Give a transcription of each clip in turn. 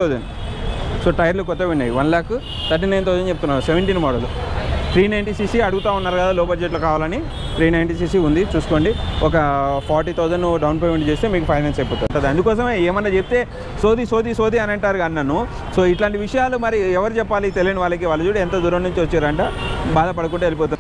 Thousand so టైర్లు కొత్తవి ఉన్నాయి one lakh thirty nine thousand చెప్తున్నారు seventeen model three ninety CC అడుగుతూ ఉన్నారు కదా లో బడ్జెట్లో కావాలని త్రీ నైంటీ సీసీ ఉంది చూసుకోండి ఒక ఫార్టీ థౌసండ్ డౌన్ పేమెంట్ చేస్తే మీకు ఫైనాన్స్ అయిపోతుంది అందుకోసమే ఏమన్నా చెప్తే సోది సోది సోది అని అంటారు కానీ నన్ను సో ఇట్లాంటి విషయాలు మరి ఎవరు చెప్పాలి తెలియని వాళ్ళకి వాళ్ళు చూడు ఎంత దూరం నుంచి వచ్చారంట బాధపడకుండా వెళ్ళిపోతారు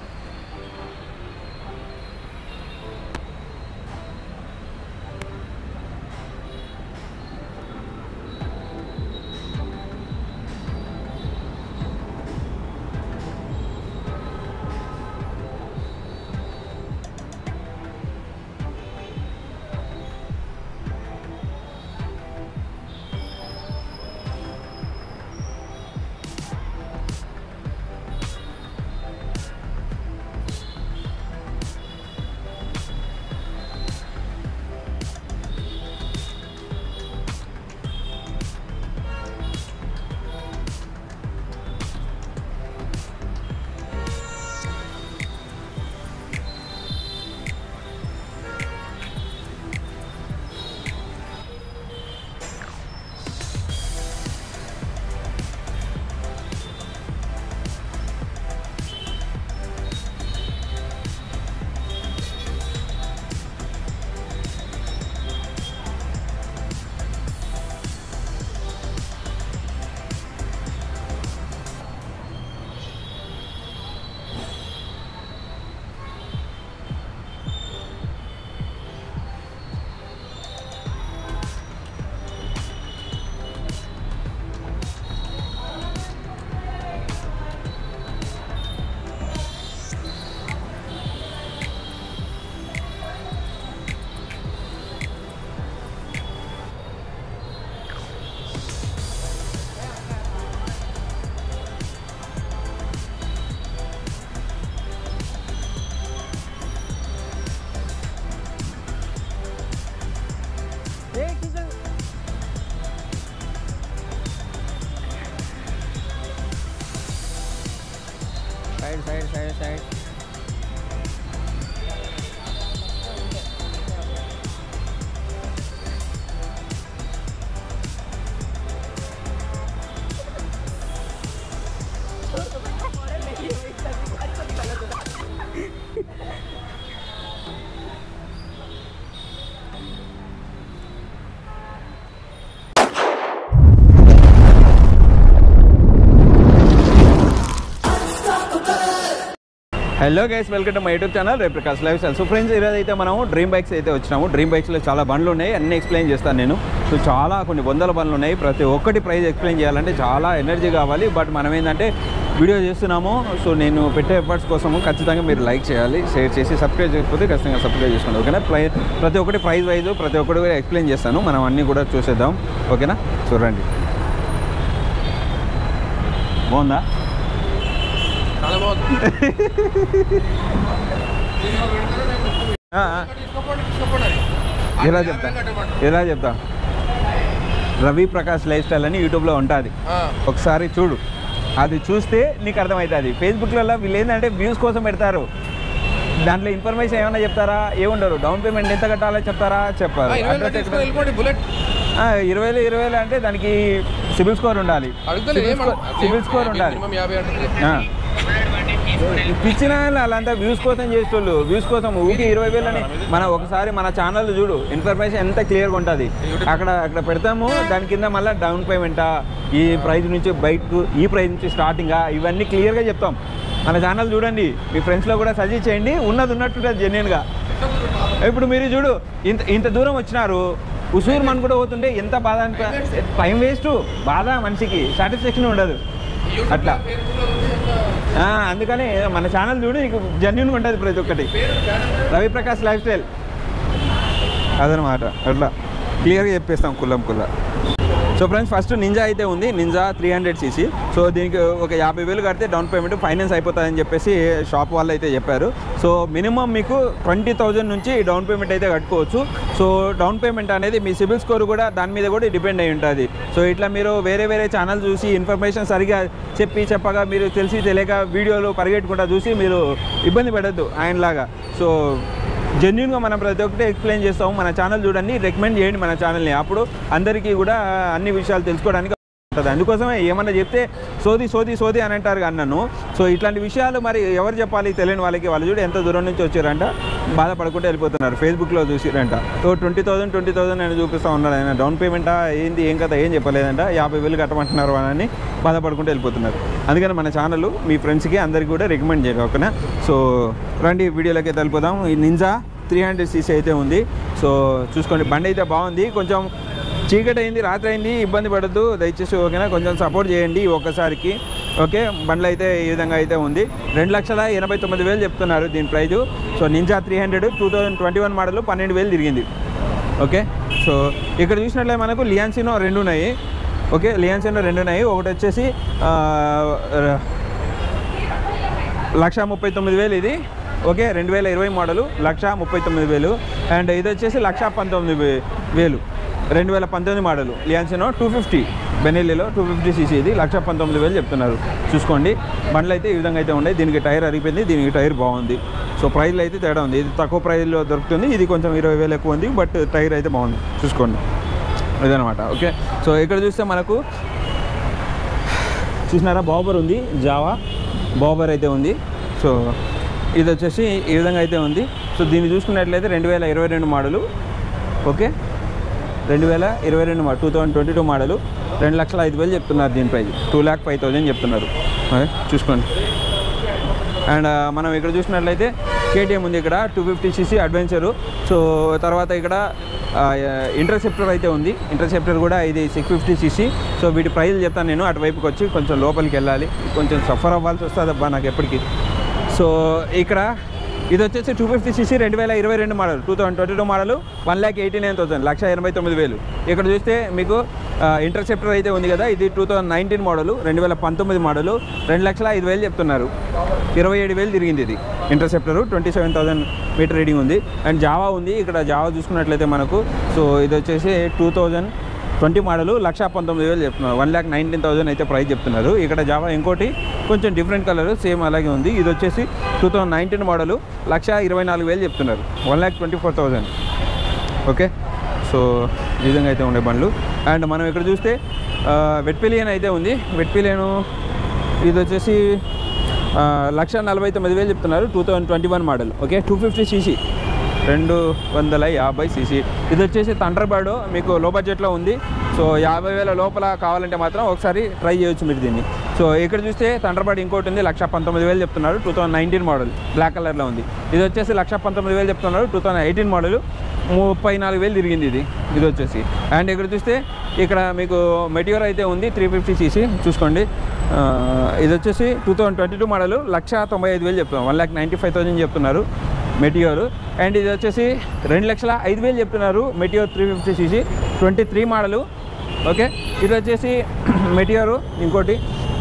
side side side side hello guys welcome to my YouTube channel రేపు Prakash lifestyle so friends ఈరోజు అయితే మనం డ్రీమ్ బైక్స్ అయితే వచ్చినాము డ్రీమ్ బైక్స్లో చాలా బండ్లు ఉన్నాయి అన్నీ ఎక్స్ప్లెయిన్ చేస్తాను నేను సో చాలా కొన్ని వందల బండ్లు ఉన్నాయి ప్రతి ఒక్కటి ప్రైస్ ఎక్స్ప్లెయిన్ చేయాలంటే చాలా ఎనర్జీ కావాలి బట్ మనం ఏంటంటే వీడియో చేస్తున్నాము సో నేను పెట్టే ఎఫర్ట్స్ కోసము ఖచ్చితంగా మీరు లైక్ చేయాలి షేర్ చేసి సబ్స్క్రైబ్ చేయకపోతే ఖచ్చితంగా సబ్స్క్రైబ్ చేసుకోండి ఓకేనా ప్రై ప్రతి ఒక్కటి ప్రైస్ వైజ్ ప్రతి ఒక్కటి కూడా ఎక్స్ప్లెయిన్ చేస్తాను మనం అన్నీ కూడా చూసేద్దాం ఓకేనా చూడండి బాగుందా చాలా బాగుంది ఆ, ఆ. ఎలా చెప్తా ఎలా చెప్తా రవి ప్రకాష్ లైఫ్ స్టైల్ అని యూట్యూబ్లో ఉంటుంది ఒకసారి చూడు అది చూస్తే నీకు అర్థమవుతుంది ఫేస్బుక్లలో వీళ్ళు ఏంటంటే వ్యూస్ కోసం పెడతారు దాంట్లో ఇన్ఫర్మేషన్ ఏమైనా చెప్తారా ఏముండరు డౌన్ పేమెంట్ ఎంత కట్టాలో చెప్తారా చెప్పారు అడ్రస్ ఎక్కడ- వెళ్ళిపోండి బుల్లెట్ ఆ, ఇరవై వేలు ఇరవై వేలు అంటే దానికి సిబిల్ స్కోర్ ఉండాలి అడుగుతలే సిబిల్ స్కోర్ సిబిల్ స్కోర్ ఉండాలి మినిమం యాభై అంటే ఆ. పిచ్చిన వాళ్ళు అలాంతా వ్యూస్ కోసం చేసేటోళ్ళు వ్యూస్ కోసం ఊకి ఇరవై వేలని మన ఒకసారి మన ఛానల్ చూడు ఇన్ఫర్మేషన్ ఎంత క్లియర్గా ఉంటుంది అక్కడ అక్కడ పెడతాము దాని కింద మళ్ళీ డౌన్ పేమెంటా ఈ ప్రైస్ నుంచి బైక్ ఈ ప్రైస్ నుంచి స్టార్టింగా ఇవన్నీ క్లియర్గా చెప్తాం మన ఛానల్ చూడండి మీ ఫ్రెండ్స్లో కూడా సజెస్ట్ చేయండి ఉన్నది ఉన్నట్టు జెన్యున్గా ఇప్పుడు మీరు చూడు ఇంత ఇంత దూరం వచ్చినారు ఉసూరు మన కూడా పోతుంటే ఎంత బాధ అనిపి టైం వేస్ట్ బాధ మనిషికి సాటిస్ఫాక్షన్ ఉండదు అట్లా ఆ, అందుకని మన ఛానల్ చూడు నీకు జెన్యున్గా ఉంటుంది ప్రతి ఒక్కటి రవి ప్రకాష్ లైఫ్ స్టైల్ అదనమాట అట్లా క్లియర్గా చెప్పేస్తాం కుల్లం కుల్ల సో ఫ్రెండ్స్ ఫస్ట్ నింజా అయితే ఉంది Ninja three hundred CC so దీనికి ఒక యాభై వేలు కడితే డౌన్ పేమెంట్ ఫైనాన్స్ అయిపోతుందని చెప్పేసి షాప్ వాళ్ళు అయితే చెప్పారు సో మినిమం మీకు ట్వంటీ థౌజండ్ నుంచి డౌన్ పేమెంట్ అయితే కట్టుకోవచ్చు సో డౌన్ పేమెంట్ అనేది మీ సిబిల్ స్కోర్ కూడా దాని మీద కూడా డిపెండ్ అయి ఉంటుంది సో ఇట్లా మీరు వేరే వేరే ఛానల్ చూసి ఇన్ఫర్మేషన్ సరిగా చెప్పి చెప్పగా మీరు తెలిసి తెలియక వీడియోలు పరిగెట్టుకుంటా చూసి మీరు ఇబ్బంది పడద్దు ఆయనలాగా సో జెన్యున్గా మనం ప్రతి ఒక్కటి ఎక్స్ప్లెయిన్ చేస్తాము మన ఛానల్ చూడండి రికమెండ్ చేయండి మన ఛానల్ని అప్పుడు అందరికీ కూడా అన్ని విషయాలు తెలుసుకోవడానికి ఉంటుంది అందుకోసమే ఏమన్నా చెప్తే సోది సోది సోది అని అంటారు కానీ నన్ను సో ఇట్లాంటి విషయాలు మరి ఎవరు చెప్పాలి తెలియని వాళ్ళకి వాళ్ళు చూడు ఎంత దూరం నుంచి వచ్చారంట బాధపడకుండా వెళ్ళిపోతున్నారు ఫేస్బుక్లో చూసిరంట ఓ ట్వంటీ థౌసండ్ ట్వంటీ థౌసండ్ అని చూపిస్తూ ఉన్నాడు ఆయన డౌన్ పేమెంటా ఏంది ఏం కదా ఏం చెప్పలేదంట యాభై వేలు కట్టమంటున్నారు అని బాధపడుకుంటూ వెళ్ళిపోతున్నారు అందుకని మన ఛానల్ మీ ఫ్రెండ్స్కి అందరికీ కూడా రికమెండ్ చేయండి ఓకేనా సో రండి వీడియోలోకి వెళ్ళిపోదాం ఈ నింజా త్రీ హండ్రెడ్ సీసీ అయితే ఉంది సో చూసుకోండి బండి అయితే బాగుంది కొంచెం చీకటి అయింది రాత్రి అయింది ఇబ్బంది పడద్దు దయచేసి ఓకేనా కొంచెం సపోర్ట్ చేయండి ఈ ఒక్కసారికి ఓకే బండ్లు అయితే ఈ విధంగా అయితే ఉంది రెండు లక్షల ఎనభై తొమ్మిది వేలు చెప్తున్నారు దీని price so Ninja three hundred two thousand twenty one model పన్నెండు వేలు తిరిగింది ఓకే సో ఇక్కడ చూసినట్లయితే మనకు లియాన్సినో రెండు ఉన్నాయి ఓకే లియాన్సినో రెండు ఉన్నాయి ఒకటి వచ్చేసి ఆ, లక్ష ముప్పై తొమ్మిది వేలు ఇది ఓకే రెండు వేల ఇరవై మోడలు లక్ష ముప్పై తొమ్మిది వేలు అండ్ ఇది వచ్చేసి లక్ష పంతొమ్మిది వే- వేలు రెండు వేల పంతొమ్మిది మోడలు లియాన్సినో టూ ఫిఫ్టీ బెనెల్లీలో టూ ఫిఫ్టీ సీసీ ఇది లక్ష పంతొమ్మిది వేలు చెప్తున్నారు చూసుకోండి బండ్లు అయితే ఈ విధంగా అయితే ఉన్నాయి దీనికి టైర్ అరిగిపోయింది దీనికి టైర్ బాగుంది సో ప్రైస్లో అయితే తేడా ఉంది ఇది తక్కువ ప్రైస్లో దొరుకుతుంది ఇది కొంచెం ఇరవై వేలు ఎక్కువ ఉంది బట్ టైర్ అయితే బాగుంది చూసుకోండి ఇదనమాట ఓకే సో ఇక్కడ చూస్తే మనకు చూసినారా బాబర్ ఉంది జావా బాబర్ అయితే ఉంది సో ఇది వచ్చేసి ఈ విధంగా అయితే ఉంది సో దీన్ని చూసుకున్నట్లయితే రెండు వేల ఇరవై రెండు మోడలు ఓకే రెండు వేల ఇరవై రెండు two thousand twenty two model రెండు లక్షల ఐదు వేలు చెప్తున్నారు దీని price two lakh five thousand చెప్తున్నారు ఓకే, చూసుకోండి అండ్ ఆ, మనం ఇక్కడ చూసినట్లయితే కేటీఎం ఉంది ఇక్కడ two fifty CC adventure so తర్వాత ఇక్కడ ఇంటర్సెప్టర్ అయితే ఉంది ఇంటర్సెప్టర్ కూడా ఇది సిక్స్ ఫిఫ్టీ సీసీ సో వీటి ప్రైజ్లు చెప్తాను నేను అటువైపుకి వచ్చి కొంచెం లోపలికి వెళ్ళాలి కొంచెం సఫర్ అవ్వాల్సి వస్తుంది అబ్బా నాకు ఎప్పటికీ సో ఇక్కడ ఇది వచ్చేసి టూ ఫిఫ్టీ సీసీ రెండు వేల ఇరవై రెండు model two thousand twenty two model one lakh eighty nine thousand లక్ష ఎనభై తొమ్మిది వేలు ఇక్కడ చూస్తే మీకు ఇంటర్సెప్టర్ అయితే ఉంది కదా ఇది టూ థౌసండ్ నైన్టీన్ మోడల్ రెండు వేల పంతొమ్మిది మోడల్ రెండు లక్షల ఐదు వేలు చెప్తున్నారు ఇరవై ఏడు వేలు తిరిగింది ఇది Interceptor twenty seven thousand meter reading ఉంది అండ్ జావా ఉంది ఇక్కడ జావా చూసుకున్నట్లయితే మనకు సో ఇది వచ్చేసి టూ థౌజండ్ ట్వంటీ మోడల్ లక్ష పంతొమ్మిది వేలు చెప్తున్నారు వన్ ల్యాక్ నైన్టీన్ థౌసండ్ అయితే ప్రైస్ చెప్తున్నారు ఇక్కడ జావా ఇంకోటి కొంచెం డిఫరెంట్ కలర్ సేమ్ అలాగే ఉంది ఇది వచ్చేసి టూ థౌజండ్ నైన్టీన్ మోడల్ లక్ష ఇరవై నాలుగు వేలు చెప్తున్నారు one lakh twenty four thousand okay so ఈ విధంగా అయితే ఉండే బండ్లు అండ్ మనం ఇక్కడ చూస్తే వెట్పిలియన్ అయితే ఉంది వెట్పిలియను ఇది వచ్చేసి ఆ, లక్ష నలభై తొమ్మిది వేలు చెప్తున్నారు two thousand twenty one model okay two fifty CC రెండు వందల యాభై సీసీ ఇది వచ్చేసి థండర్ బర్డ్ మీకు లో బడ్జెట్లో ఉంది సో యాభై వేల లోపల కావాలంటే మాత్రం ఒకసారి ట్రై చేయొచ్చు మీరు దీన్ని సో ఇక్కడ చూస్తే థండర్ బర్డ్ ఇంకోటి ఉంది లక్ష పంతొమ్మిది వేలు చెప్తున్నారు two thousand nineteen model black కలర్లో ఉంది ఇది వచ్చేసి లక్ష పంతొమ్మిది వేలు చెప్తున్నారు టూ థౌసండ్ ఎయిటీన్ మోడల్ ముప్పై నాలుగు వేలు తిరిగింది ఇది ఇది వచ్చేసి అండ్ ఇక్కడ చూస్తే ఇక్కడ మీకు మెటీరియల్ అయితే ఉంది త్రీ ఫిఫ్టీ సీసీ చూసుకోండి ఆ, ఇది వచ్చేసి two thousand twenty two model లక్ష తొంభై ఐదు వేలు చెప్తున్నారు one lakh ninety five thousand చెప్తున్నారు మెటియోర్ అండ్ ఇది వచ్చేసి రెండు లక్షల ఐదు వేలు చెప్తున్నారు Meteor three fifty CC twenty three model okay ఇది వచ్చేసి మెటియోర్ ఇంకోటి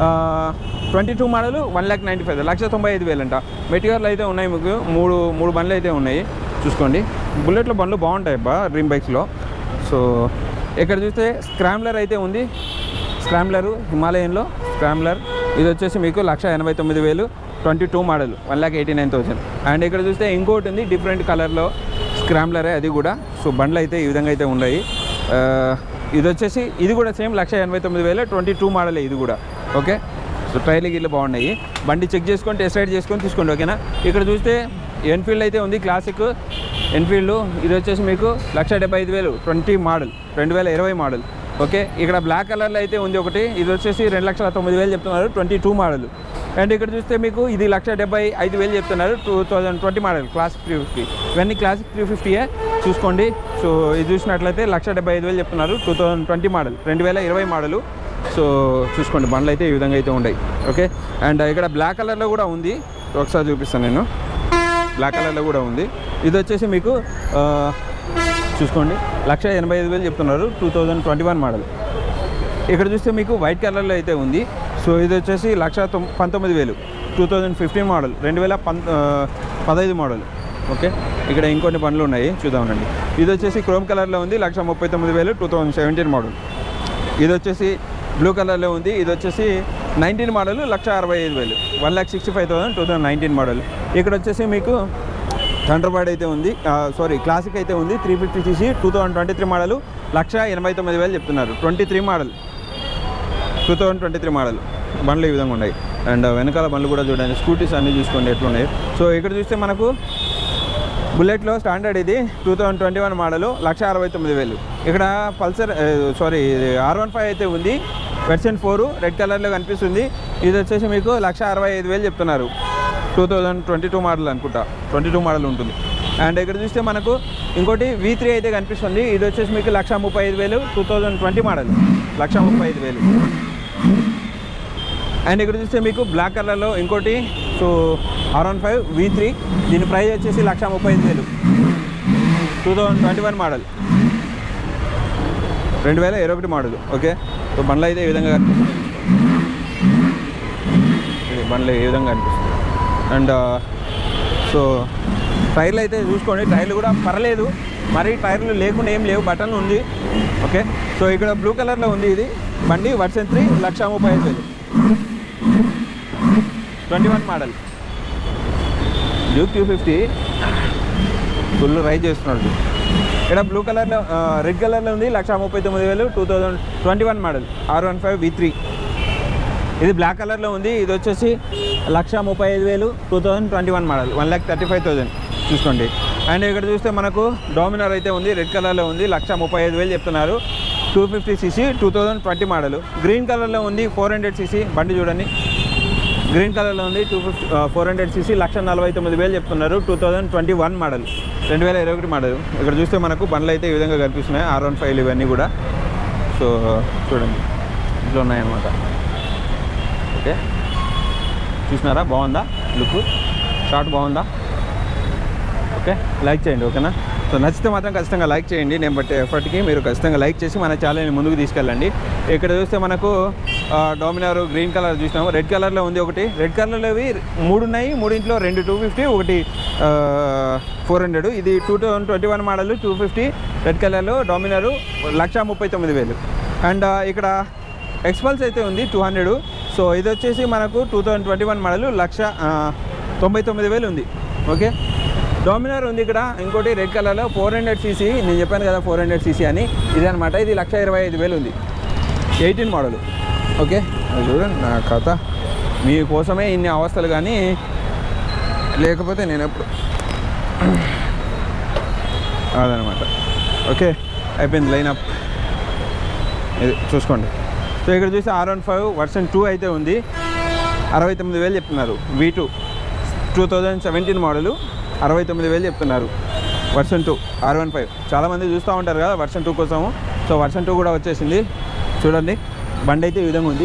twenty two model one lakh ninety five లక్ష తొంభై ఐదు వేలు అంట మెటీరియల్ అయితే ఉన్నాయి మీకు మూడు మూడు బండ్లు అయితే ఉన్నాయి చూసుకోండి బుల్లెట్లో బండ్లు బాగుంటాయి అబ్బా డ్రీమ్ బైక్స్లో సో ఇక్కడ చూస్తే స్క్రామ్లర్ అయితే ఉంది స్క్రామ్లర్ హిమాలయన్లో స్క్రామ్లర్ ఇది వచ్చేసి మీకు లక్ష ఎనభై తొమ్మిది వేలు twenty two model one lakh eighty nine thousand and ఇక్కడ చూస్తే ఇంకోటి ఉంది డిఫరెంట్ కలర్లో స్క్రామ్లరే అది కూడా సో బండ్లు అయితే ఈ విధంగా అయితే ఉన్నాయి ఆ, ఇది వచ్చేసి ఇది కూడా సేమ్ లక్ష ఎనభై తొమ్మిది వేలు ట్వంటీ టూ మోడలే ఇది కూడా ఓకే సో టైర్లు గిట్లు బాగున్నాయి బండి చెక్ చేసుకొని టెస్ట్ రైడ్ చేసుకొని తీసుకోండి ఓకేనా ఇక్కడ చూస్తే ఎన్ఫీల్డ్ అయితే ఉంది క్లాసిక్ ఎన్ఫీల్డ్ ఇది వచ్చేసి మీకు లక్ష డెబ్బై ఐదు వేలు ట్వంటీ మోడల్ రెండు వేల ఇరవై మోడల్ ఓకే ఇక్కడ బ్లాక్ కలర్లో అయితే ఉంది ఒకటి ఇది వచ్చేసి రెండు లక్షల తొమ్మిది వేలు చెప్తున్నారు ట్వంటీ టూ మోడల్ అండ్ ఇక్కడ చూస్తే మీకు ఇది లక్ష డెబ్బై ఐదు వేలు చెప్తున్నారు two thousand twenty model Classic three fifty ఇవన్నీ క్లాసిక్ త్రీ ఫిఫ్టీయే చూసుకోండి సో ఇది చూసినట్లయితే లక్ష డెబ్బై ఐదు వేలు చెప్తున్నారు టూ థౌజండ్ ట్వంటీ మోడల్ రెండు వేల ఇరవై మోడలు సో చూసుకోండి బండ్లు అయితే ఈ విధంగా అయితే ఉన్నాయి ఓకే అండ్ ఇక్కడ బ్లాక్ కలర్లో కూడా ఉంది ఒకసారి చూపిస్తాను నేను బ్లాక్ కలర్లో కూడా ఉంది ఇది వచ్చేసి మీకు ఆ, చూసుకోండి లక్ష ఎనభై ఐదు వేలు చెప్తున్నారు two thousand twenty one model ఇక్కడ చూస్తే మీకు వైట్ కలర్లో అయితే ఉంది సో ఇది వచ్చేసి లక్ష తొమ్ పంతొమ్మిది వేలు టూ థౌజండ్ ఫిఫ్టీన్ మోడల్ రెండు వేల పం ఆ, పదహైదు మోడల్ ఓకే ఇక్కడ ఇంకొన్ని బండ్లు ఉన్నాయి చూద్దామండి ఇది వచ్చేసి క్రోమ్ కలర్లో ఉంది లక్ష ముప్పై తొమ్మిది వేలు టూ థౌజండ్ సెవెంటీన్ మోడల్ ఇది వచ్చేసి బ్లూ కలర్లో ఉంది ఇది వచ్చేసి నైన్టీన్ మోడల్ లక్ష అరవై ఐదు వేలు one lakh sixty five thousand two thousand nineteen model ఇక్కడ వచ్చేసి మీకు థండర్బర్డ్ అయితే ఉంది సారీ క్లాసిక్ అయితే ఉంది three fifty CC two thousand twenty three model లక్ష ఎనభై తొమ్మిది వేలు చెప్తున్నారు twenty three model two thousand twenty three model బండ్లు ఈ విధంగా ఉన్నాయి అండ్ వెనకాల బండ్లు కూడా చూడండి స్కూటీస్ అన్నీ చూసుకోండి ఎట్లున్నాయి సో ఇక్కడ చూస్తే మనకు బుల్లెట్లో స్టాండర్డ్ ఇది two thousand twenty one model లక్ష అరవై తొమ్మిది వేలు ఇక్కడ Pulsar sorry R one five అయితే ఉంది వెర్షన్ ఫోర్ రెడ్ కలర్లో కనిపిస్తుంది ఇది వచ్చేసి మీకు లక్ష అరవై ఐదు వేలు చెప్తున్నారు two thousand twenty two model అనుకుంటా ట్వంటీ టూ మోడల్ ఉంటుంది అండ్ ఇక్కడ చూస్తే మనకు ఇంకోటి వీ త్రీ అయితే కనిపిస్తుంది ఇది వచ్చేసి మీకు లక్ష ముప్పై ఐదు వేలు టూ థౌజండ్ ట్వంటీ మోడల్ లక్ష ముప్పై ఐదు వేలు అండ్ ఇక్కడ చూస్తే మీకు బ్లాక్ కలర్లో ఇంకోటి so R one five V three దీని ప్రైస్ వచ్చేసి లక్ష ముప్పై ఐదు వేలు two thousand twenty one model రెండు వేల ఇరవై ఒకటి మోడల్ ఓకే సో బండ్లు అయితే ఈ విధంగా కనిపిస్తుంది ఇది బండ్లు ఏ విధంగా కనిపిస్తుంది అండ్ సో టైర్లు అయితే చూసుకోండి టైర్లు కూడా పర్లేదు మరి టైర్లు లేకుండా ఏం లేవు బటన్ ఉంది ఓకే సో ఇక్కడ బ్లూ కలర్లో ఉంది ఇది బండి వర్షన్ త్రీ లక్ష ముప్పై ఐదు వేలు twenty one model Duke two fifty full raise చేస్తున్నాడు ఇక్కడ బ్లూ కలర్లో రెడ్ కలర్లో ఉంది లక్ష ముప్పై తొమ్మిది వేలు two thousand twenty one model R one five V three ఇది బ్లాక్ కలర్లో ఉంది ఇది వచ్చేసి లక్ష ముప్పై ఐదు వేలు two thousand twenty one model one lakh thirty five thousand చూసుకోండి అండ్ ఇక్కడ చూస్తే మనకు డామినర్ అయితే ఉంది రెడ్ కలర్లో ఉంది లక్ష ముప్పై ఐదు వేలు చెప్తున్నారు two fifty CC two thousand twenty model green కలర్లో ఉంది ఫోర్ హండ్రెడ్ సీసీ బండి చూడండి గ్రీన్ కలర్లో ఉంది two fifty four hundred CC లక్ష నలభై తొమ్మిది వేలు చెప్తున్నారు two thousand twenty one model రెండు వేల ఇరవై ఒకటి మోడల్ ఇక్కడ చూస్తే మనకు బండ్లు అయితే ఈ విధంగా కనిపిస్తున్నాయి ఆర్ వన్ ఫైవ్ ఇవన్నీ కూడా సో చూడండి ఇట్లా ఉన్నాయన్నమాట ఓకే చూసినారా బాగుందా లుక్ షార్ట్ బాగుందా ఓకే లైక్ చేయండి ఓకేనా సో నచ్చితే మాత్రం ఖచ్చితంగా లైక్ చేయండి నేను బట్టే ఎఫర్ట్కి మీరు ఖచ్చితంగా లైక్ చేసి మన ఛానల్ని ముందుకు తీసుకెళ్ళండి ఇక్కడ చూస్తే మనకు డామినార్ గ్రీన్ కలర్ చూసినాము రెడ్ కలర్లో ఉంది ఒకటి రెడ్ కలర్లో ఇవి మూడు ఉన్నాయి మూడింట్లో రెండు టూ ఫిఫ్టీ ఒకటి ఫోర్ హండ్రెడ్ ఇది two thousand twenty one model two fifty red కలర్లో డామినారు లక్ష ముప్పై తొమ్మిది వేలు అండ్ ఇక్కడ ఎక్స్పల్స్ అయితే ఉంది టూ హండ్రెడ్ సో ఇది వచ్చేసి మనకు two thousand twenty one model లక్ష ఆ, తొంభై తొమ్మిది వేలు ఉంది ఓకే డామినార్ ఉంది ఇక్కడ ఇంకోటి రెడ్ కలర్లో ఫోర్ హండ్రెడ్ సీసీ నేను చెప్పాను కదా ఫోర్ హండ్రెడ్ సీసీ అని ఇది అనమాట ఇది లక్ష ఇరవై ఐదు వేలు ఉంది ఎయిటీన్ మోడల్ ఓకే అది చూడండి నా కథ మీకోసమే ఇన్ని అవస్థలు కానీ లేకపోతే నేను ఎప్పుడు అదనమాట ఓకే అయిపోయింది లైన్ అప్ ఇది చూసుకోండి సో ఇక్కడ చూసి R one five version two అయితే ఉంది అరవై తొమ్మిది వేలు చెప్తున్నారు V two two thousand seventeen model అరవై తొమ్మిది వేలు చెప్తున్నారు version two R one five చాలామంది చూస్తూ ఉంటారు కదా వర్షన్ టూ కోసము సో వర్షన్ టూ కూడా వచ్చేసింది చూడండి బండి అయితే ఈ విధంగా ఉంది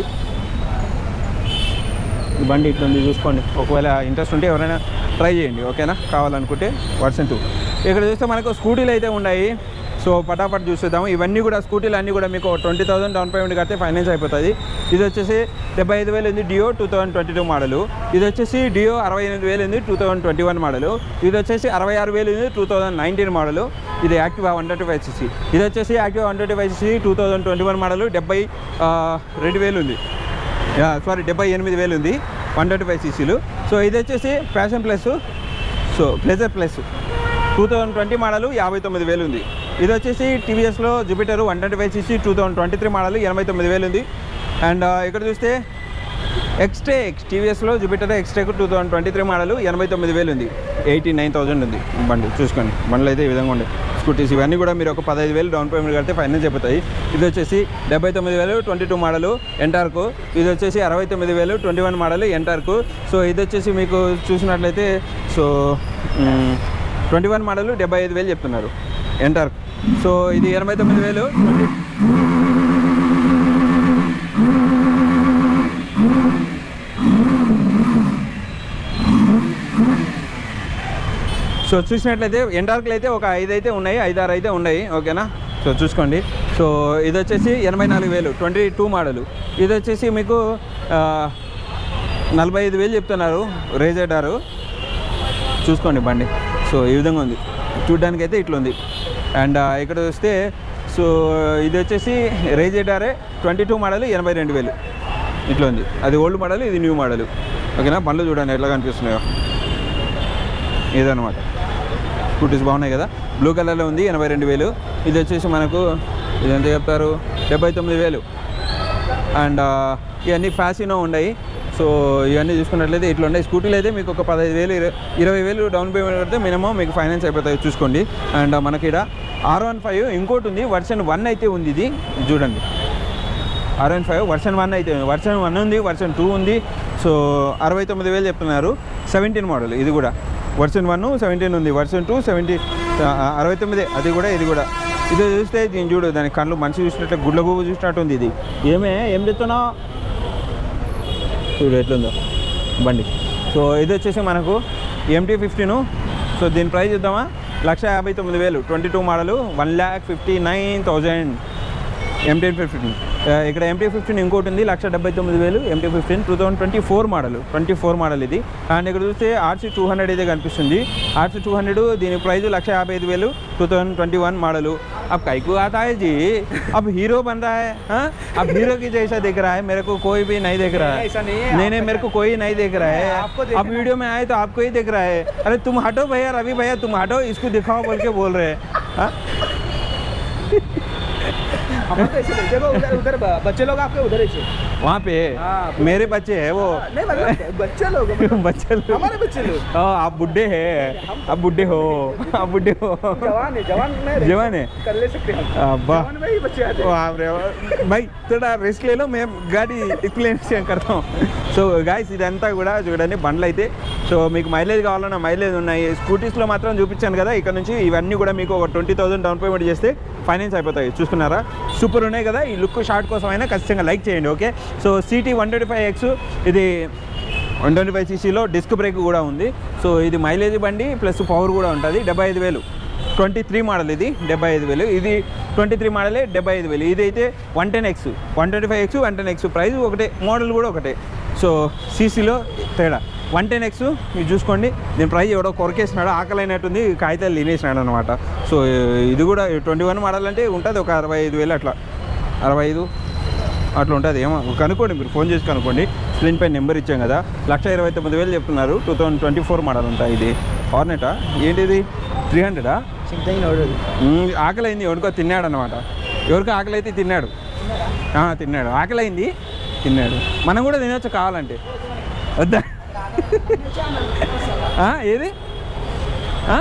ఈ బండి ఇట్లుంది చూసుకోండి ఒకవేళ ఇంట్రెస్ట్ ఉంటే ఎవరైనా ట్రై చేయండి ఓకేనా కావాలనుకుంటే వర్షన్ టూ ఇక్కడ చూస్తే మనకు స్కూటీలు అయితే ఉన్నాయి సో పటాపట్ చూసేద్దాము ఇవన్నీ కూడా స్కూటీలు అన్నీ కూడా మీకు ట్వంటీ థౌసండ్ డౌన్ పేమెంట్ కడితే ఫైనాన్స్ అయిపోతుంది ఇది వచ్చేసి డెబ్బై ఐదు వేలు ఉంది Dio two thousand twenty two model ఇది వచ్చేసి డియో అరవై ఎనిమిది వేలు ఉంది two thousand twenty one model ఇది వచ్చేసి అరవై ఆరు వేలు ఉంది టూ థౌసండ్ నైన్టీన్ మోడలు ఇది Activa one twenty five CC ఇది వచ్చేసి Activa one twenty five CC two thousand twenty one model డెబ్బై ఆ, రెండు వేలు ఉంది సారీ డెబ్బై ఎనిమిది వేలు ఉంది వన్ ట్వంటీ ఫైవ్ సీసీలు సో ఇది వచ్చేసి Fashion plus so Pleasure plus two thousand twenty model యాభై తొమ్మిది వేలు ఉంది ఇది వచ్చేసి టీవీఎస్లో Jupiter one twenty five CC two thousand twenty three model ఎనభై తొమ్మిది వేలు ఉంది అండ్ ఇక్కడ చూస్తే ఎక్స్ట్రే ఎక్స్ టీవీఎస్లో జూపిటర్ ఎక్స్ట్రేకు two thousand twenty three model ఎనభై తొమ్మిది వేలు ఉంది ఎయిటీ నైన్ థౌసండ్ ఉంది బండి చూసుకోండి బండ్లు అయితే ఈ విధంగా ఉండే స్కూటీస్ ఇవన్నీ కూడా మీరు ఒక పదహైదు వేలు డౌన్ పేమెంట్ కడితే ఫైనాన్స్ అయిపోతాయి ఇది వచ్చేసి డెబ్బై తొమ్మిది వేలు ట్వంటీ టూ మోడల్ ఎంటార్కు ఇది వచ్చేసి అరవై తొమ్మిది వేలు ట్వంటీ వన్ మోడల్ ఎంటార్కు సో ఇది వచ్చేసి మీకు చూసినట్లయితే సో ట్వంటీ వన్ మోడల్ డెబ్బై ఐదు వేలు చెప్తున్నారు ఎంటార్క్ సో ఇది ఎనభై తొమ్మిది వేలు సో చూసినట్లయితే ఎండార్కులు అయితే ఒక ఐదు అయితే ఉన్నాయి ఐదు ఆరు అయితే ఉన్నాయి ఓకేనా సో చూసుకోండి సో ఇది వచ్చేసి ఎనభై నాలుగు వేలు ట్వంటీ టూ మోడలు ఇది వచ్చేసి మీకు ఆ, నలభై ఐదు వేలు చెప్తున్నారు రేజెడారు చూసుకోండి బండి సో ఈ విధంగా ఉంది చూడ్డానికి అయితే ఇట్లా ఉంది అండ్ ఆ, ఇక్కడ వస్తే సో ఇది వచ్చేసి రేజెడారే ట్వంటీ టూ మోడల్ ఎనభై రెండు వేలు ఇట్లా ఉంది అది ఓల్డ్ మోడల్ ఇది న్యూ మోడల్ ఓకేనా బండ్లు చూడండి ఎట్లా కనిపిస్తున్నాయో ఇదనమాట స్కూటీస్ బాగున్నాయి కదా బ్లూ కలర్లో ఉంది ఎనభై రెండు వేలు ఇది వచ్చేసి మనకు ఇది ఎంత చెప్తారు డెబ్బై తొమ్మిది వేలు అండ్ ఇవన్నీ ఫ్యాసినో ఉన్నాయి సో ఇవన్నీ చూసుకున్నట్లయితే ఇట్లా ఉన్నాయి స్కూటీలు అయితే మీకు ఒక పదహైదు వేలు ఇరవై ఇరవై వేలు డౌన్ పేమెంట్ కడితే మినిమం మీకు ఫైనాన్స్ అయిపోతాయి చూసుకోండి అండ్ మనకి ఇక్కడ ఆర్ వన్ ఫైవ్ ఇంకోటి ఉంది వర్షన్ వన్ అయితే ఉంది ఇది ఇది చూడండి R one five version one అయితే ఉంది వర్షన్ వన్ ఉంది వర్షన్ టూ ఉంది సో అరవై తొమ్మిది వేలు చెప్తున్నారు సెవెంటీన్ మోడల్ ఇది కూడా వర్షన్ వన్ సెవెంటీన్ ఉంది వర్షన్ టూ సెవెంటీ అరవై తొమ్మిది అది కూడా ఇది కూడా ఇది చూస్తే దీన్ని చూడు దాని కళ్ళు మనిషి చూసినట్టు గుడ్ల గువ్వ చూసినట్టు ఉంది ఇది ఏమే ఏం చెప్తున్నావు చూడు ఎట్లుందో బండి సో ఇది వచ్చేసి మనకు ఎంటీ ఫిఫ్టీను సో దీని ప్రైస్ చూద్దామా లక్ష యాభై తొమ్మిది వేలు twenty two model one lakh fifty nine thousand MT fifteen ఇక్కడ ఎంటీ ఫిఫ్టీన్ ఇంకోటి ఉంది లక్ష డెబ్బై తొమ్మిది వేలు MT fifteen two thousand twenty four model twenty four model ఇది అండ్ ఇక్కడ చూస్తే ఆర్సీ టూ హండ్రెడ్ అయితే కనిపిస్తుంది ఆర్సీ టూ హండ్రెడ్ దీని ప్రైస్ లక్ష యాభై ఐదు వేలు two thousand twenty one model अब कई को आता है जी अब हीरो बन रहा है हाँ अब हीरो की जैसा दिख रहा है मेरे को कोई भी नहीं दिख रहा है ऐसा नहीं है, नहीं नहीं मेरे को कोई नहीं दिख रहा है आपको देखना अब वीडियो में आए तो आपको ही दिख रहा है अरे तुम हटो भैया रवि भैया तुम हटो इसको दिखाओ बोल के बोल रहे हैं हाँ? हम तो ऐसे नहीं, देखो उधर उधर ब- बच्चे लोग आपके उधर ही से वहाँ पे हाँ, मेरे बच्चे हैं वो नहीं मतलब बच्चे लोग मतलब बच्चे लोग हमारे बच्चे लोग हाँ, आप बुढ़े हैं आप बुढ़े हो आप बुढ़े हो जवान है जवान में रह- जवान है कर ले सकते हैं हम अब्बा जवान में ही बच्चे आते हैं बाप रे बाप. भाई थोड़ा రెస్ట్ లేలో మేము గాడి ఎక్స్ప్లెయిన్ కడతాం సో గాయస్ ఇదంతా కూడా చూడండి బండ్లు అయితే సో మీకు మైలేజ్ కావాలన్నా మైలేజ్ ఉన్నాయి స్కూటీస్లో మాత్రం చూపించాను కదా ఇక్కడ నుంచి ఇవన్నీ కూడా మీకు ఒక ట్వంటీ థౌసండ్ డౌన్ పేమెంట్ చేస్తే ఫైనాన్స్ అయిపోతాయి చూసుకున్నారా సూపర్ ఉన్నాయి కదా ఈ లుక్ షార్ట్ కోసం అయినా ఖచ్చితంగా లైక్ చేయండి okay so CT one twenty five X ఇది వన్ ట్వంటీ ఫైవ్ సీసీలో డిస్క్ బ్రేక్ కూడా ఉంది సో ఇది మైలేజ్ బండి ప్లస్ పవర్ కూడా ఉంటుంది డెబ్బై ఐదు వేలు ట్వంటీ త్రీ మోడల్ ఇది డెబ్బై ఐదు వేలు ఇది ట్వంటీ త్రీ మోడలే డెబ్బై ఐదు వేలు ఇది అయితే one ten X one twenty five X one ten X price ఒకటే మోడల్ కూడా ఒకటే సో సీసీలో తేడా వన్ టెన్ ఎక్స్ మీరు చూసుకోండి దీని ప్రైస్ ఎవడో కొరకేసినాడు ఆకలి అయినట్టుంది కాగితాలు తినేసినాడు అనమాట సో ఇది కూడా ట్వంటీ వన్ మోడల్ అంటే ఉంటుంది ఒక అరవై ఐదు వేలు అట్లా అరవై ఐదు అట్లా ఉంటుంది ఏమో కనుక్కోండి మీరు ఫోన్ చేసి కనుక్కోండి స్క్రీన్ పై నెంబర్ ఇచ్చాం కదా లక్ష ఇరవై తొమ్మిది వేలు చెప్తున్నారు two thousand twenty four model ఉంటాయి ఇది హార్నెటా ఏంటిది త్రీ హండ్రెడా चिंता ही नहीं మ్మ్, ఆకలి అయింది ఎవరికో తిన్నాడు అనమాట ఎవరికో ఆకలి అయితే తిన్నాడు ఆ, తిన్నాడు ఆకలి అయింది తిన్నాడు మనం కూడా తినొచ్చు కావాలంటే వద్దా ఆ, ఏది ఆ?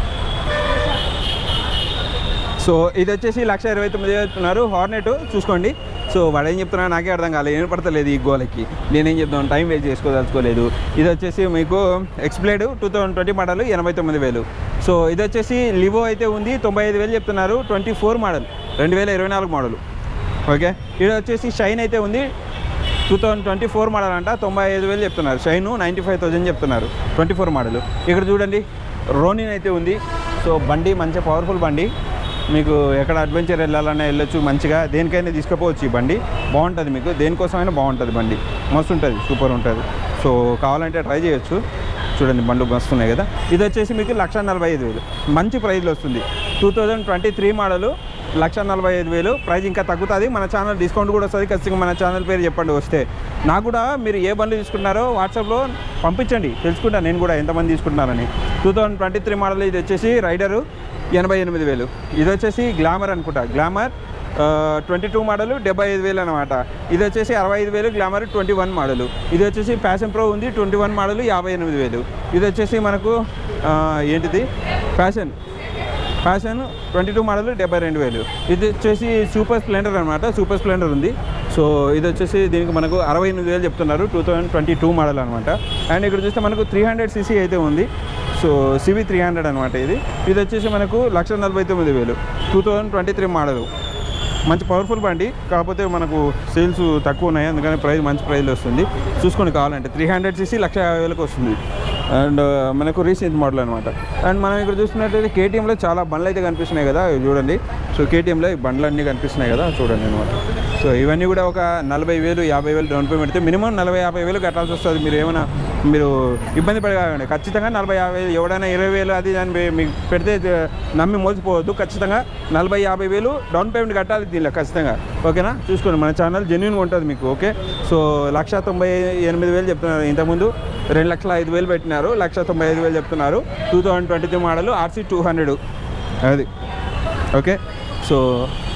సో ఇది వచ్చేసి లక్ష ఇరవై తొమ్మిది వేలు చెప్తున్నారు హార్నెట్ చూసుకోండి సో వాడు ఏం చెప్తున్నా నాకే అర్థం కాలేదు ఏం పడతలేదు ఈ గోలకి నేనేం చెప్తాను టైం వేస్ట్ చేసుకోదలుచుకోలేదు ఇది వచ్చేసి మీకు Xblade two thousand twenty model ఎనభై తొమ్మిది వేలు సో ఇది వచ్చేసి లివో అయితే ఉంది తొంభై ఐదు వేలు చెప్తున్నారు ట్వంటీ ఫోర్ మోడల్ రెండు వేల ఇరవై నాలుగు మోడల్ ఓకే ఇది వచ్చేసి షైన్ అయితే ఉంది two thousand twenty four model అంట తొంభై ఐదు వేలు చెప్తున్నారు షైన్ నైంటీ ఫైవ్ థౌజండ్ చెప్తున్నారు ట్వంటీ ఫోర్ మోడల్ ఇక్కడ చూడండి రోనిన్ అయితే ఉంది సో బండి మంచి పవర్ఫుల్ బండి మీకు ఎక్కడ అడ్వెంచర్ వెళ్ళాలన్నా వెళ్ళొచ్చు మంచిగా దేనికైనా తీసుకుపోవచ్చు ఈ బండి బాగుంటుంది మీకు దేనికోసమైనా బాగుంటుంది బండి మస్తు ఉంటుంది సూపర్ ఉంటుంది సో కావాలంటే ట్రై చేయొచ్చు చూడండి బండ్లు మస్తు ఉన్నాయి కదా ఇది వచ్చేసి మీకు లక్ష నలభై ఐదు వేలు మంచి ప్రైస్లో వస్తుంది two thousand twenty three model lakh నలభై ఐదు వేలు ప్రైస్ ఇంకా తగ్గుతుంది మన ఛానల్ డిస్కౌంట్ కూడా వస్తుంది ఖచ్చితంగా మన ఛానల్ పేరు చెప్పండి వస్తే నాకు కూడా మీరు ఏ బండ్లు తీసుకుంటున్నారో వాట్సాప్లో పంపించండి తెలుసుకుంటాను నేను కూడా ఎంతమంది తీసుకుంటున్నారని two thousand twenty three model ఇది వచ్చేసి రైడరు ఎనభై ఎనిమిది వేలు ఇది వచ్చేసి గ్లామర్ అనుకుంటా గ్లామర్ ట్వంటీ టూ మోడల్ డెబ్బై ఐదు వేలు అనమాట ఇది వచ్చేసి అరవై ఐదు వేలు గ్లామర్ ట్వంటీ వన్ మోడల్ ఇది వచ్చేసి ప్యాషన్ ప్రో ఉంది ట్వంటీ వన్ మోడల్ యాభై ఎనిమిది వేలు ఇది వచ్చేసి మనకు ఆ, ఏంటిది Passion Passion twenty two model డెబ్బై రెండు వేలు ఇది వచ్చేసి సూపర్ స్ప్లెండర్ అనమాట సూపర్ స్ప్లెండర్ ఉంది సో ఇది వచ్చేసి దీనికి మనకు అరవై ఎనిమిది వేలు చెప్తున్నారు two thousand twenty two model అనమాట అండ్ ఇక్కడ చూస్తే మనకు త్రీ హండ్రెడ్ సీసీ అయితే ఉంది సో సివి త్రీ హండ్రెడ్ అనమాట ఇది ఇది వచ్చేసి మనకు లక్ష నలభై తొమ్మిది వేలు two thousand twenty three model మంచి పవర్ఫుల్ బండి కాకపోతే మనకు సేల్స్ తక్కువ ఉన్నాయి అందుకని ప్రైస్ మంచి ప్రైస్లో వస్తుంది చూసుకొని కావాలంటే త్రీ హండ్రెడ్ సీసీ లక్ష యాభై వేలకు వస్తుంది అండ్ మనకు రీసెంట్ మోడల్ అనమాట అండ్ మనం ఇక్కడ చూస్తున్నట్టయితే కేటీఎంలో చాలా బండ్లు అయితే కనిపిస్తున్నాయి కదా ఇవి చూడండి సో కేటీఎంలో ఈ బండ్లు అన్నీ కనిపిస్తున్నాయి కదా చూడండి అనమాట సో ఇవన్నీ కూడా ఒక నలభై వేలు యాభై వేలు డౌన్ పేమెంట్ అయితే మినిమం నలభై యాభై వేలు కట్టాల్సి వస్తుంది మీరు ఏమైనా మీరు ఇబ్బంది పడకండి ఖచ్చితంగా నలభై యాభై వేలు ఎవడైనా ఇరవై వేలు అది దాన్ని మీ- మీకు పెడితే ఇది నమ్మి మోసపోవద్దు ఖచ్చితంగా నలభై యాభై వేలు డౌన్ పేమెంట్ కట్టాలి దీనిలో ఖచ్చితంగా ఓకేనా చూసుకోండి మన ఛానల్ జెన్యున్గా ఉంటుంది మీకు ఓకే సో లక్ష తొంభై ఎనిమిది వేలు చెప్తున్నారు ఇంతకుముందు రెండు లక్షల ఐదు వేలు పెట్టినారు లక్ష తొంభై ఐదు వేలు చెప్తున్నారు two thousand twenty three model RC two hundred అది ఓకే సో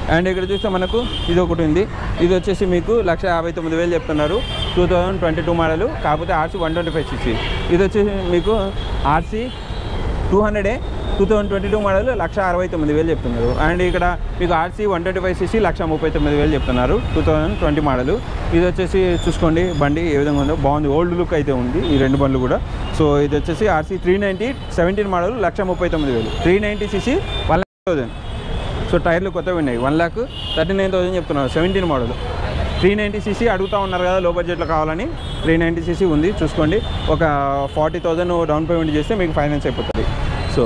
అండ్ ఇక్కడ చూస్తే మనకు ఇది ఒకటి ఉంది ఇది వచ్చేసి మీకు లక్ష యాభై తొమ్మిది వేలు చెప్తున్నారు two thousand twenty two model కాకపోతే RC one twenty five six ఇది వచ్చేసి మీకు ఆర్సీ టూ హండ్రెడే two thousand twenty two model లక్ష అరవై తొమ్మిది వేలు చెప్తున్నారు అండ్ ఇక్కడ మీకు RC one twenty five CC lakh ముప్పై తొమ్మిది వేలు చెప్తున్నారు టూ థౌసండ్ ట్వంటీ మోడల్ ఇది వచ్చేసి చూసుకోండి బండి ఏ విధంగా ఉందో బాగుంది ఓల్డ్ లుక్ అయితే ఉంది ఈ రెండు బండ్లు కూడా సో ఇది వచ్చేసి RC three ninety seventeen model లక్ష ముప్పై తొమ్మిది వేలు three ninety CC one thousand so టైర్లు కొత్తవి ఉన్నాయి one lakh thirty nine thousand చెప్తున్నారు seventeen model three ninety CC అడుగుతూ ఉన్నారు కదా లో బడ్జెట్లో కావాలని త్రీ నైంటీ సీసీ ఉంది చూసుకోండి ఒక ఫార్టీ థౌజండ్ డౌన్ పేమెంట్ చేస్తే మీకు ఫైనాన్స్ అయిపోతుంది సో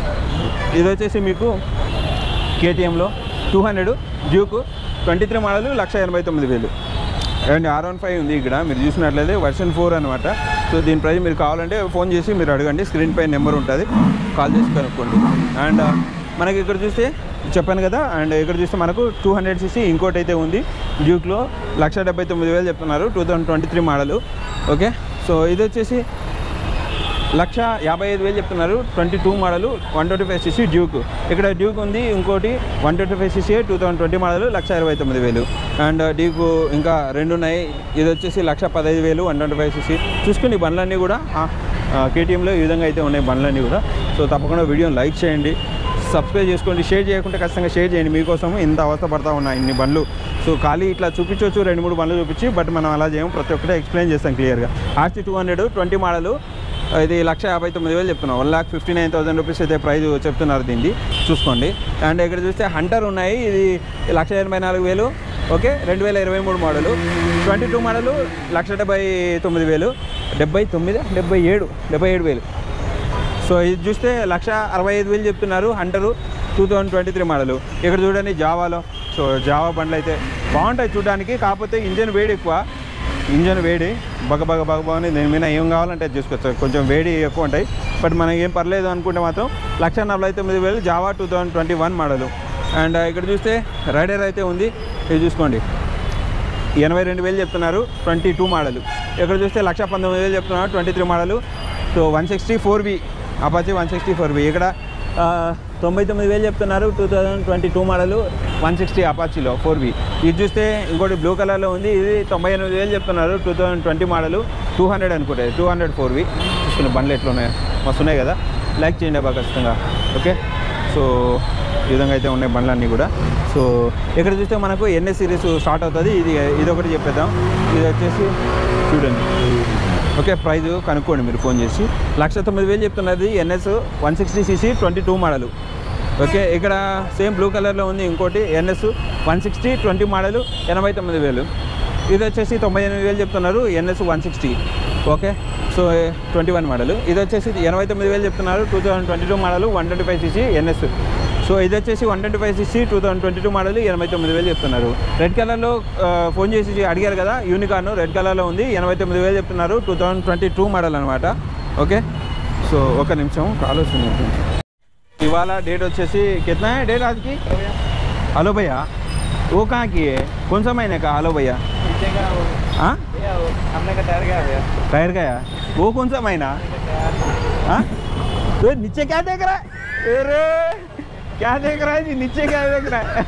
ఇది వచ్చేసి మీకు కేటీఎంలో two hundred Duke twenty three model లక్ష ఎనభై తొమ్మిది వేలు అండ్ ఆర్ వన్ ఫైవ్ ఉంది ఇక్కడ మీరు చూసినట్లయితే వర్షన్ ఫోర్ అనమాట సో దీని ప్రైస్ మీరు కావాలంటే ఫోన్ చేసి మీరు అడగండి స్క్రీన్ పై నెంబర్ ఉంటుంది కాల్ చేసి కనుక్కోండి అండ్ మనకి ఇక్కడ చూస్తే చెప్పాను కదా అండ్ ఇక్కడ చూస్తే మనకు టూ హండ్రెడ్ సీసీ ఇంకోటి అయితే ఉంది డ్యూక్లో లక్ష డెబ్బై తొమ్మిది వేలు చెప్తున్నారు two thousand twenty three model okay so ఇది వచ్చేసి లక్ష యాభై ఐదు వేలు చెప్తున్నారు twenty two model one twenty five CC Duke ఇక్కడ డ్యూక్ ఉంది ఇంకోటి one twenty five CC two thousand twenty model లక్ష ఇరవై తొమ్మిది వేలు అండ్ డ్యూక్ ఇంకా రెండు ఉన్నాయి ఇది వచ్చేసి లక్ష పదహైదు వేలు వన్ ట్వంటీ ఫైవ్ సీసీ చూసుకుని ఈ బండ్లన్నీ కూడా కేటీఎంలో ఈ విధంగా అయితే ఉన్నాయి బండ్లన్నీ కూడా సో తప్పకుండా వీడియోని లైక్ చేయండి సబ్స్క్రైబ్ చేసుకోండి షేర్ చేయకుంటే ఖచ్చితంగా షేర్ చేయండి మీకోసం ఇంత అవస్థ పడతా ఉన్నాయి ఇన్ని బండ్లు సో ఖాళీ ఇట్లా చూపించవచ్చు రెండు మూడు బండ్లు చూపించి బట్ మనం అలా చేయము ప్రతి ఒక్కటే ఎక్స్ప్లెయిన్ చేస్తాం క్లియర్గా RC two hundred twenty model ఇది లక్ష యాభై తొమ్మిది వేలు చెప్తున్నాం one lakh fifty nine thousand rupees అయితే ప్రైస్ చెప్తున్నారు దీన్ని చూసుకోండి అండ్ ఇక్కడ చూస్తే హంటర్ ఉన్నాయి ఇది లక్ష ఎనభై నాలుగు వేలు ఓకే రెండు వేల ఇరవై మూడు model twenty two model lakh డెబ్బై తొమ్మిది వేలు డెబ్బై తొమ్మిది డెబ్బై ఏడు డెబ్బై ఏడు వేలు సో ఇది చూస్తే లక్ష అరవై ఐదు వేలు చెప్తున్నారు Hunter two thousand twenty three model ఇక్కడ చూడండి జావాలో సో జావా బండ్లు అయితే బాగుంటాయి చూడడానికి కాకపోతే ఇంజన్ వేడి ఎక్కువ ఇంజన్ వేడి బగ బగ బగ బాగుంది దీని మీద ఏం కావాలంటే అది చూసుకోవచ్చు కొంచెం వేడి ఎక్కువ ఉంటాయి బట్ మనకి ఏం పర్లేదు అనుకుంటే మాత్రం లక్ష నలభై తొమ్మిది వేలు Jawa two thousand twenty one model and ఇక్కడ చూస్తే రైడర్ అయితే ఉంది ఇది చూసుకోండి ఎనభై రెండు వేలు చెప్తున్నారు ట్వంటీ టూ మోడల్ ఇక్కడ చూస్తే లక్ష పంతొమ్మిది వేలు చెప్తున్నారు twenty three model so one sixty four V Apache one sixty four V ఇక్కడ ఆ, తొంభై తొమ్మిది వేలు చెప్తున్నారు two thousand twenty two model one sixty అపాచీలో ఫోర్ వి ఇది చూస్తే ఇంకోటి బ్లూ కలర్లో ఉంది ఇది తొంభై ఎనిమిది వేలు చెప్తున్నారు two thousand twenty model two hundred అనుకుంటే టూ హండ్రెడ్ ఫోర్ వి చూసుకునే బండ్లు ఎట్లా ఉన్నాయో మస్తు ఉన్నాయి కదా లైక్ చేయండి అబ్బా ఖచ్చితంగా ఓకే సో ఈ విధంగా అయితే ఉన్నాయి బండ్లన్నీ కూడా సో ఇక్కడ చూస్తే మనకు ఎన్ఎస్ సిరీస్ స్టార్ట్ అవుతుంది ఇది ఇది ఒకటి చెప్పేద్దాం ఇది వచ్చేసి చూడండి ఓకే ప్రైజ్ కనుక్కోండి మీరు ఫోన్ చేసి లక్ష తొమ్మిది వేలు చెప్తున్నది NS one sixty CC twenty two model okay ఇక్కడ సేమ్ బ్లూ కలర్లో ఉంది ఇంకోటి NS one sixty twenty model ఎనభై తొమ్మిది వేలు ఇది వచ్చేసి తొంభై ఎనిమిది వేలు చెప్తున్నారు NS one sixty okay so twenty one model ఇది వచ్చేసి ఎనభై తొమ్మిది వేలు చెప్తున్నారు two thousand twenty two model one twenty five CC NS so ఇది వచ్చేసి one twenty five CC two thousand twenty two model ఎనభై తొమ్మిది వేలు చెప్తున్నారు రెడ్ కలర్లో ఆ, ఫోన్ చేసి అడిగారు కదా యూనికార్న్ రెడ్ కలర్లో ఉంది ఎనభై తొమ్మిది వేలు చెప్తున్నారు two thousand twenty two model అనమాట ఓకే సో ఒక నిమిషం కాల్ వస్తుంది ఇవాళ డేట్ వచ్చేసి कितना है डेट आज की हेलो भैया वो कहाँ की है कौन सा महीने का हेलो भैया पीछे का वो हाँ भैया वो हमने का टायर गया भैया टायर का है वो कौन सा महीना हाँ तो नीचे क्या देख रहा है अरे क्या देख रहा है जी नीचे क्या देख रहा है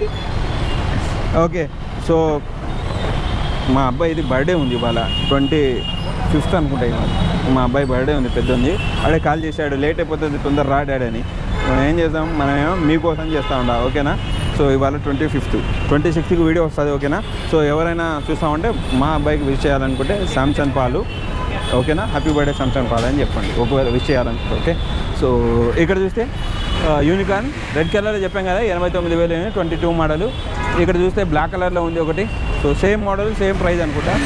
ఓకే సో మా అబ్బాయిది బర్త్డే ఉంది ఇవాళ ట్వంటీ ఫిఫ్త్ అనుకుంటా ఇవాళ మా అబ్బాయి బర్త్డే ఉంది పెద్ద ఉంది అడే కాల్ చేశాడు లేట్ అయిపోతుంది తొందర రా డాడీ అని మనం ఏం చేద్దాం మనమేమో మీకోసం చేస్తా ఉండా ఓకేనా సో ఇవాళ ట్వంటీ ఫిఫ్త్ ట్వంటీ సిక్స్త్కి వీడియో వస్తుంది ఓకేనా సో ఎవరైనా చూస్తామంటే మా అబ్బాయికి విష్ చేయాలనుకుంటే శాంసంగ్ పాలు ఓకేనా హ్యాపీ బర్త్డే శాంసంగ్ పాలు అని చెప్పండి ఒకవేళ విష్ చేయాలనుకుంటే ఓకే సో ఇక్కడ చూస్తే యూనికార్న్ రెడ్ కలర్ చెప్పాం కదా ఎనభై తొమ్మిది వేలు ట్వంటీ టూ మోడల్ ఇక్కడ చూస్తే బ్లాక్ కలర్లో ఉంది ఒకటి so same model same price అనుకుంటా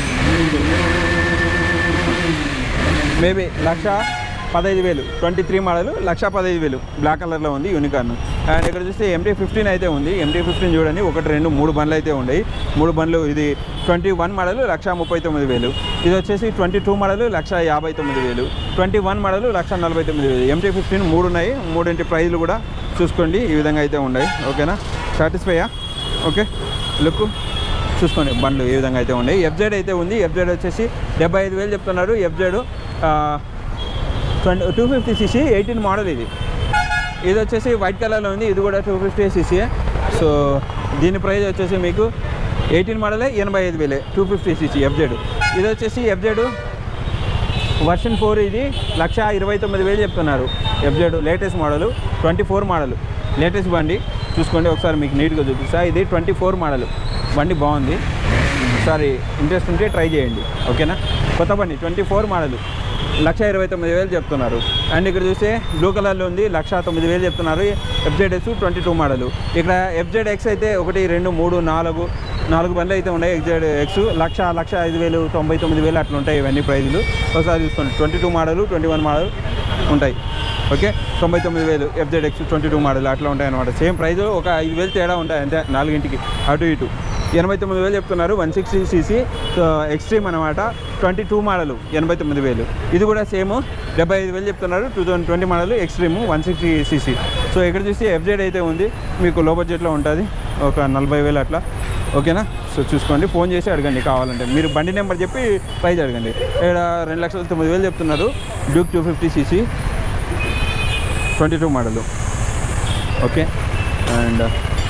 మేబీ లక్ష పదహైదు వేలు ట్వంటీ త్రీ మోడల్ లక్ష పదహైదు వేలు బ్లాక్ కలర్లో ఉంది యూనికార్న్ అండ్ ఇక్కడ చూస్తే ఎంటీ ఫిఫ్టీన్ అయితే ఉంది ఎంటీ ఫిఫ్టీన్ చూడండి ఒకటి రెండు మూడు బండ్లు అయితే ఉన్నాయి మూడు బండ్లు ఇది ట్వంటీ వన్ మోడల్ లక్ష ముప్పై తొమ్మిది వేలు ఇది వచ్చేసి ట్వంటీ టూ మోడల్ లక్ష యాభై తొమ్మిది వేలు ట్వంటీ వన్ మోడల్ లక్ష నలభై తొమ్మిది వేలు ఎంటీ ఫిఫ్టీన్ మూడు ఉన్నాయి మూడింటి ప్రైజ్లు కూడా చూసుకోండి ఈ విధంగా అయితే ఉన్నాయి ఓకేనా సాటిస్ఫైయా ఓకే లుక్ చూసుకోండి బండ్లు ఏ విధంగా అయితే ఉన్నాయి ఎఫ్జెడ్ అయితే ఉంది ఎఫ్జెడ్ వచ్చేసి డెబ్బై ఐదు వేలు చెప్తున్నారు FZ twenty two fifty CC eighteen model ఇది ఇది వచ్చేసి వైట్ కలర్లో ఉంది ఇది కూడా టూ ఫిఫ్టీ సీసీ సో దీని ప్రైస్ వచ్చేసి మీకు ఎయిటీన్ మోడలే ఎనభై ఐదు వేలే టూ ఫిఫ్టీ సీసీ ఎఫ్జెడ్ ఇది వచ్చేసి ఎఫ్జెడ్ వర్షన్ ఫోర్ ఇది లక్ష ఇరవై తొమ్మిది వేలు చెప్తున్నారు FZ latest model twenty four model latest బండి చూసుకోండి ఒకసారి మీకు నీట్గా చూపిస్తా ఇది ట్వంటీ ఫోర్ మోడల్ బండి బాగుంది ఒకసారి ఇంట్రెస్ట్ ఉంటే ట్రై చేయండి ఓకేనా కొత్త బండి ట్వంటీ ఫోర్ మోడల్ లక్ష ఇరవై తొమ్మిది వేలు చెప్తున్నారు అండ్ ఇక్కడ చూస్తే బ్లూ కలర్లో ఉంది లక్ష తొమ్మిది వేలు చెప్తున్నారు FZ X twenty two model ఇక్కడ ఎఫ్జెడ్ ఎక్స్ అయితే ఒకటి రెండు మూడు నాలుగు నాలుగు బండ్లు అయితే ఉన్నాయి ఎగ్జెడ్ ఎక్స్ లక్ష లక్ష ఐదు వేలు తొంభై తొమ్మిది వేలు అట్లా ఉంటాయి ఇవన్నీ ప్రైజులు ఒకసారి చూసుకోండి twenty two model twenty one model ఉంటాయి ఓకే తొంభై తొమ్మిది వేలు FZ X twenty two model అట్లా ఉంటాయి అనమాట సేమ్ ప్రైస్ ఒక ఐదు వేలు తేడా ఉంటాయి అంతే నాలుగింటికి అటు ఇటు ఎనభై తొమ్మిది వేలు చెప్తున్నారు వన్ సిక్స్టీ సీసీ ఎక్స్ట్రీమ్ అనమాట ట్వంటీ టూ మోడల్ ఎనభై తొమ్మిది వేలు ఇది కూడా సేమ్ డెబ్బై ఐదు వేలు చెప్తున్నారు two thousand twenty model Xtreme one sixty CC so ఇక్కడ చూస్తే ఎఫ్జెడ్ అయితే ఉంది మీకు లో బడ్జెట్లో ఉంటుంది ఒక నలభై వేలు అట్లా ఓకేనా సో చూసుకోండి ఫోన్ చేసి అడగండి కావాలంటే మీరు బండి నెంబర్ చెప్పి ప్రైజ్ అడగండి ఇక్కడ రెండు లక్షల తొమ్మిది వేలు చెప్తున్నారు Duke two fifty CC twenty two model okay and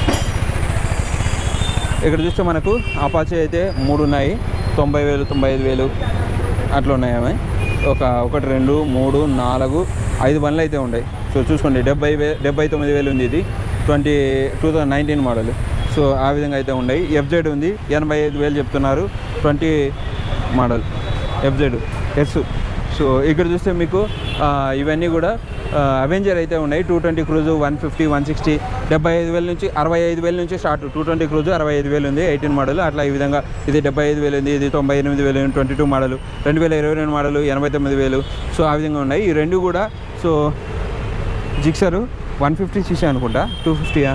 ఇక్కడ చూస్తే మనకు అపాచే అయితే మూడు ఉన్నాయి తొంభై వేలు తొంభై ఐదు వేలు అట్లా ఉన్నాయి అవి ఒక ఒకటి రెండు మూడు నాలుగు ఐదు బండ్లు అయితే ఉన్నాయి సో చూసుకోండి డెబ్బై వే డెబ్బై తొమ్మిది వేలు ఉంది ఇది twenty two thousand nineteen model so ఆ విధంగా అయితే ఉన్నాయి ఎఫ్జెడ్ ఉంది ఎనభై ఐదు వేలు చెప్తున్నారు twenty model FZ S so ఇక్కడ చూస్తే మీకు ఆ, ఇవన్నీ కూడా అవెంజర్ అయితే ఉన్నాయి two twenty Cruise one fifty one sixty డెబ్బై ఐదు వేల నుంచి అరవై ఐదు వేల నుంచి స్టార్ట్ టూ ట్వంటీ క్రూజ్ అరవై ఐదు వేలు ఉంది ఎయిటీన్ మోడల్ అట్లా ఈ విధంగా ఇది డెబ్బై ఐదు వేలు ఉంది ఇది తొంభై ఎనిమిది వేలు ట్వంటీ టూ మోడల్ రెండు వేల ఇరవై రెండు మోడల్ ఎనభై తొమ్మిది వేలు సో ఆ విధంగా ఉన్నాయి ఈ రెండు కూడా so Gixxer one fifty CC అనుకుంటా టూ ఫిఫ్టీయా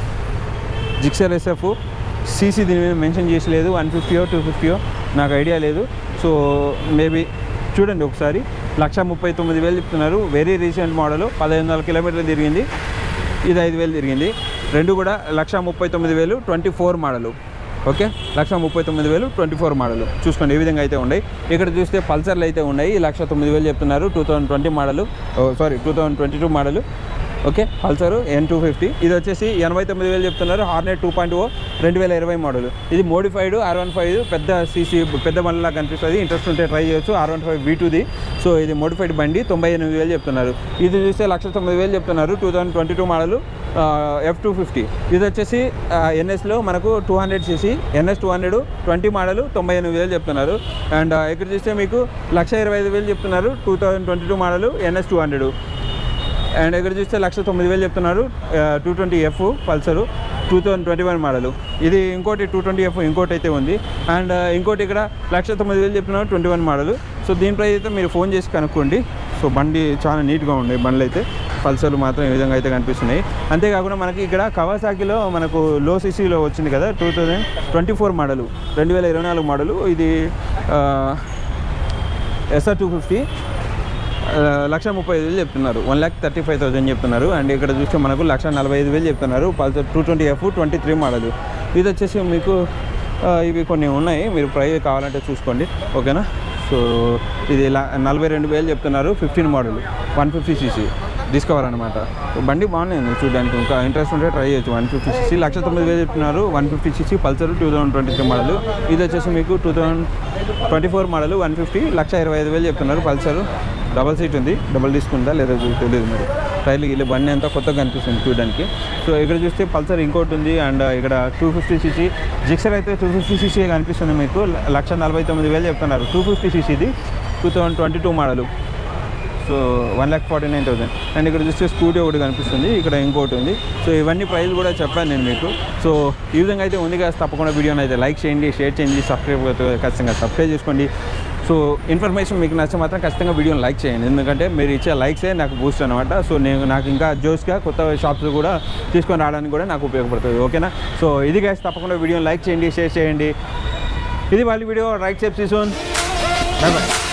జిక్సర్ ఎస్ఎఫ్ సీసీ దీని మీద మెన్షన్ చేసలేదు వన్ ఫిఫ్టీయో టూ ఫిఫ్టీయో నాకు ఐడియా లేదు సో మేబీ చూడండి ఒకసారి లక్ష ముప్పై తొమ్మిది వేలు చెప్తున్నారు వెరీ రీసెంట్ మోడల్ పదిహేను వందల కిలోమీటర్లు తిరిగింది ఇది ఐదు వేలు తిరిగింది రెండు కూడా లక్ష ముప్పై తొమ్మిది వేలు twenty four model okay lakh ముప్పై తొమ్మిది వేలు ట్వంటీ ఫోర్ మోడల్ చూసుకోండి ఈ విధంగా అయితే ఉన్నాయి ఇక్కడ చూస్తే పల్సర్లు అయితే ఉన్నాయి లక్ష తొమ్మిది వేలు చెప్తున్నారు two thousand twenty model sorry two thousand twenty two model okay Pulsar N two fifty ఇది వచ్చేసి ఎనభై తొమ్మిది వేలు చెప్తున్నారు హార్నెట్ టూ పాయింట్ ఓ రెండు వేల ఇరవై మోడల్ ఇది మోడిఫైడ్ ఆర్ వన్ ఫైవ్ పెద్ద సీసీ పెద్ద బండ్లా కనిపిస్తుంది ఇంట్రెస్ట్ ఉంటే ట్రై చేయొచ్చు ఆర్ వన్ ఫైవ్ బీ టూది సో ఇది మోడిఫైడ్ బండి తొంభై ఎనిమిది వేలు చెప్తున్నారు ఇది చూస్తే లక్ష తొమ్మిది వేలు చెప్తున్నారు two thousand twenty two model F two fifty ఇది వచ్చేసి ఎన్ఎస్లో మనకు two hundred CC NS two hundred twenty model తొంభై ఎనిమిది వేలు చెప్తున్నారు అండ్ ఇక్కడ చూస్తే మీకు లక్ష ఇరవై ఐదు వేలు చెప్తున్నారు two thousand twenty two model NS two hundred and ఇక్కడ చూస్తే లక్ష తొమ్మిది వేలు చెప్తున్నారు two twenty F Pulsar two thousand twenty one model ఇది ఇంకోటి టూ ట్వంటీ ఎఫ్ ఇంకోటి అయితే ఉంది అండ్ ఇంకోటి ఇక్కడ లక్ష తొమ్మిది వేలు చెప్తున్నారు ట్వంటీ వన్ మోడల్ సో దీని ప్రైస్ అయితే మీరు ఫోన్ చేసి కనుక్కోండి సో బండి చాలా నీట్గా ఉన్నాయి బండ్లు అయితే పల్సర్లు మాత్రం ఈ విధంగా అయితే కనిపిస్తున్నాయి అంతేకాకుండా మనకి ఇక్కడ కవాసాకిలో మనకు లో సీసీలో వచ్చింది కదా two thousand twenty four model రెండు వేల ఇరవై నాలుగు మోడల్ ఇది ఎస్ఆర్ టూ ఫిఫ్టీ ఆ, లక్ష ముప్పై ఐదు వేలు చెప్తున్నారు one lakh thirty five thousand చెప్తున్నారు అండ్ ఇక్కడ చూస్తే మనకు లక్ష నలభై ఐదు వేలు చెప్తున్నారు Pulsar two twenty F twenty three model ఇది వచ్చేసి మీకు ఆ, ఇవి కొన్ని ఉన్నాయి మీరు ప్రైస్ కావాలంటే చూసుకోండి ఓకేనా సో ఇది ల- నలభై రెండు వేలు చెప్తున్నారు fifteen model one fifty CC Discover అనమాట బండి బాగానే ఉంది చూడడానికి ఇంకా ఇంట్రెస్ట్ ఉంటే ట్రై చేయొచ్చు వన్ ఫిఫ్టీ సీసీ లక్ష తొమ్మిది వేలు చెప్తున్నారు one fifty CC Pulsar two thousand twenty three model ఇది వచ్చేసి మీకు two thousand twenty four model one fifty lakh ఇరవై ఐదు వేలు చెప్తున్నారు పల్సర్ డబల్ సీట్ ఉంది డబల్ డిస్క్ ఉందా లేదా చూ- తెలియదు మరి టైర్లు గిల్లు బండి అంతా కొత్తగా కనిపిస్తుంది చూడడానికి సో ఇక్కడ చూస్తే పల్సర్ ఇంకోటి ఉంది అండ్ ఇక్కడ టూ ఫిఫ్టీ సీసీ జిక్సర్ అయితే టూ ఫిఫ్టీ సీసీ కనిపిస్తుంది మీకు ల- లక్ష నలభై తొమ్మిది వేలు చెప్తున్నారు టూ ఫిఫ్టీ సీసీది two thousand twenty two model so one lakh forty nine thousand and ఇక్కడ చూస్తే స్కూటీ ఒకటి కనిపిస్తుంది ఇక్కడ ఇంకోటి ఉంది సో ఇవన్నీ ప్రైస్ కూడా చెప్పాను నేను మీకు సో ఈ విధంగా అయితే ఉంది కదా తప్పకుండా వీడియోని అయితే లైక్ చేయండి షేర్ చేయండి సబ్స్క్రైబ్ ఖచ్చితంగా సబ్స్క్రైబ్ చేసుకోండి సో ఇన్ఫర్మేషన్ మీకు నచ్చ మాత్రం ఖచ్చితంగా వీడియోని లైక్ చేయండి ఎందుకంటే మీరు ఇచ్చే లైక్సే నాకు బూస్ట్ అనమాట సో నేను నాకు ఇంకా జోస్గా కొత్త షాప్స్ కూడా తీసుకొని రావడానికి కూడా నాకు ఉపయోగపడుతుంది ఓకేనా సో ఇది గైస్ తప్పకుండా వీడియోని లైక్ చేయండి షేర్ చేయండి ఇది వాళ్ళ video ride safe see soon bye bye